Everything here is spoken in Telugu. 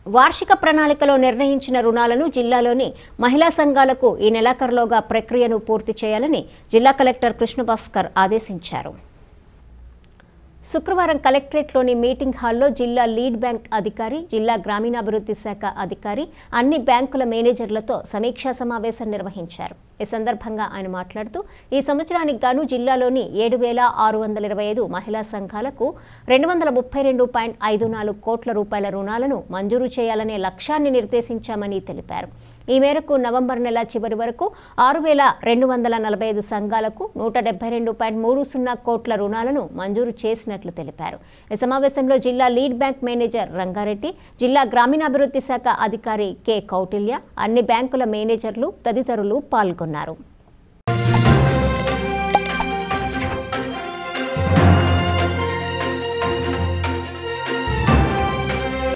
వార్షిక ప్రణాళికలో నిర్ణయించిన రుణాలను జిల్లాలోని మహిళా సంఘాలకు ఈ నెలాఖరులోగా ప్రక్రియను పూర్తి చేయాలని జిల్లా కలెక్టర్ కృష్ణభాస్కర్ ఆదేశించారు శుక్రవారం కలెక్టరేట్లోని మీటింగ్ హాల్లో జిల్లా లీడ్ బ్యాంక్ అధికారి జిల్లా గ్రామీణాభివృద్ధి శాఖ అధికారి అన్ని బ్యాంకుల మేనేజర్లతో సమీక్షా సమావేశం నిర్వహించారు ఈ సందర్భంగా ఆయన మాట్లాడుతూ ఈ సంవత్సరానికి గాను జిల్లాలోని ఏడు వేల ఆరు వందల ఇరవై ఐదు మహిళా సంఘాలకు రెండు వందల ముప్పై రెండు పాయింట్ ఐదు నాలుగు కోట్ల రూపాయల రుణాలను మంజూరు చేయాలనే లక్ష్యాన్ని నిర్దేశించామని తెలిపారు ఈ మేరకు నవంబర్ నెల చివరి వరకు ఆరు వేల రెండు వందల నలభై ఐదు సంఘాలకు నూట డెబ్బై రెండు పాయింట్ మూడు సున్నా కోట్ల రుణాలను మంజూరు చేసినట్లు తెలిపారు ఈ సమావేశంలో జిల్లా లీడ్ బ్యాంక్ మేనేజర్ రంగారెడ్డి జిల్లా గ్రామీణాభివృద్ధి శాఖ అధికారి కె కౌటిల్య అన్ని బ్యాంకుల మేనేజర్లు తదితరులు పాల్గొన్నారు